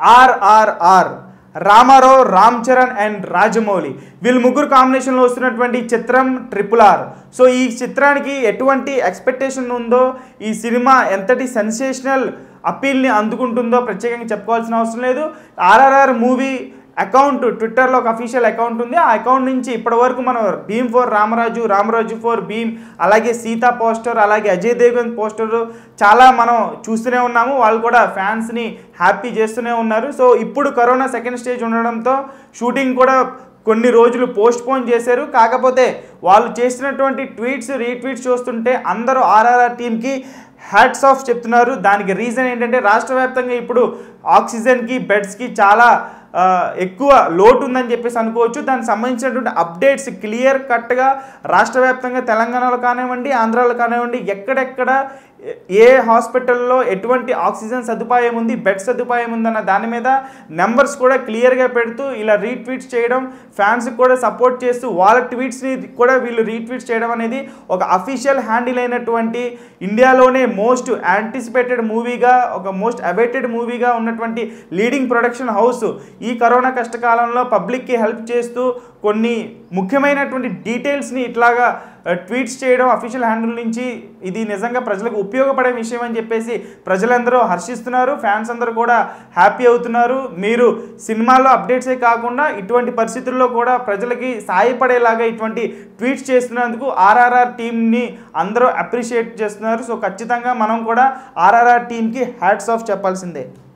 RRR Ramarao Ram Charan and Rajamouli వీళ్ళు ముగ్గురు కాంబినేషన్లో వస్తున్నటువంటి చిత్రం ట్రిపుల్ ఆర్ సో ఈ చిత్రానికి ఎటువంటి ఎక్స్పెక్టేషన్ ఉందో ఈ సినిమా ఎంతటి సెన్సేషనల్ అప్పీల్ని అందుకుంటుందో ప్రత్యేకంగా చెప్పుకోవాల్సిన అవసరం లేదు ఆర్ఆర్ఆర్ మూవీ అకౌంట్ ట్విట్టర్లో ఒక అఫీషియల్ అకౌంట్ ఉంది ఆ అకౌంట్ నుంచి ఇప్పటి వరకు మనం భీమ్ ఫోర్ రామరాజు రామరాజు ఫోర్ భీమ్ అలాగే సీతా పోస్టర్ అలాగే అజయ్ దేవగన్ పోస్టర్ చాలా మనం చూస్తూనే ఉన్నాము వాళ్ళు కూడా ఫ్యాన్స్ని హ్యాపీ చేస్తూనే ఉన్నారు సో ఇప్పుడు కరోనా సెకండ్ స్టేజ్ ఉండడంతో షూటింగ్ కూడా కొన్ని రోజులు పోస్ట్ పోన్ చేశారు కాకపోతే వాళ్ళు చేసినటువంటి ట్వీట్స్ రీట్వీట్స్ చూస్తుంటే అందరూ ఆర్ఆర్ఆర్ టీంకి హ్యాట్స్ ఆఫ్ చెప్తున్నారు దానికి రీజన్ ఏంటంటే రాష్ట్ర వ్యాప్తంగా ఇప్పుడు ఆక్సిజన్కి బెడ్స్కి చాలా ఆ, ఎక్కువ లోటు ఉందని చెప్పేసి అనుకోవచ్చు దానికి సంబంధించినటువంటి అప్డేట్స్ క్లియర్ కట్గా రాష్ట్ర వ్యాప్తంగా తెలంగాణలో కానివ్వండి ఆంధ్రాలో కానివ్వండి ఎక్కడెక్కడ ఏ హాస్పిటల్లో ఎటువంటి ఆక్సిజన్ సదుపాయం ఉంది బెడ్ సదుపాయం ఉందన్న దాని మీద నెంబర్స్ కూడా క్లియర్గా పెడుతూ ఇలా రీట్వీట్స్ చేయడం ఫ్యాన్స్కి కూడా సపోర్ట్ చేస్తూ వాళ్ళ ట్వీట్స్ని కూడా వీళ్ళు రీట్వీట్స్ చేయడం అనేది ఒక అఫీషియల్ హ్యాండిల్ అయినటువంటి ఇండియాలోనే మోస్ట్ యాంటిసిపేటెడ్ మూవీగా ఒక మోస్ట్ అవైటెడ్ మూవీగా ఉన్నటువంటి లీడింగ్ ప్రొడక్షన్ హౌస్ ఈ కరోనా కష్టకాలంలో పబ్లిక్కి హెల్ప్ చేస్తూ కొన్ని ముఖ్యమైనటువంటి డీటెయిల్స్ని ఇట్లాగా ట్వీట్స్ చేయడం అఫీషియల్ హ్యాండిల్ నుంచి ఇది నిజంగా ప్రజలకు ఉపయోగపడే విషయం అని చెప్పేసి ప్రజలందరూ హర్షిస్తున్నారు ఫ్యాన్స్ అందరూ కూడా హ్యాపీ అవుతున్నారు మీరు సినిమాలో అప్డేట్సే కాకుండా ఇటువంటి పరిస్థితుల్లో కూడా ప్రజలకి సాయపడేలాగా ఇటువంటి ట్వీట్స్ చేస్తున్నందుకు ఆర్ఆర్ఆర్ టీంని అందరూ అప్రిషియేట్ చేస్తున్నారు సో ఖచ్చితంగా మనం కూడా ఆర్ఆర్ఆర్ టీంకి హ్యాట్స్ ఆఫ్ చెప్పాల్సిందే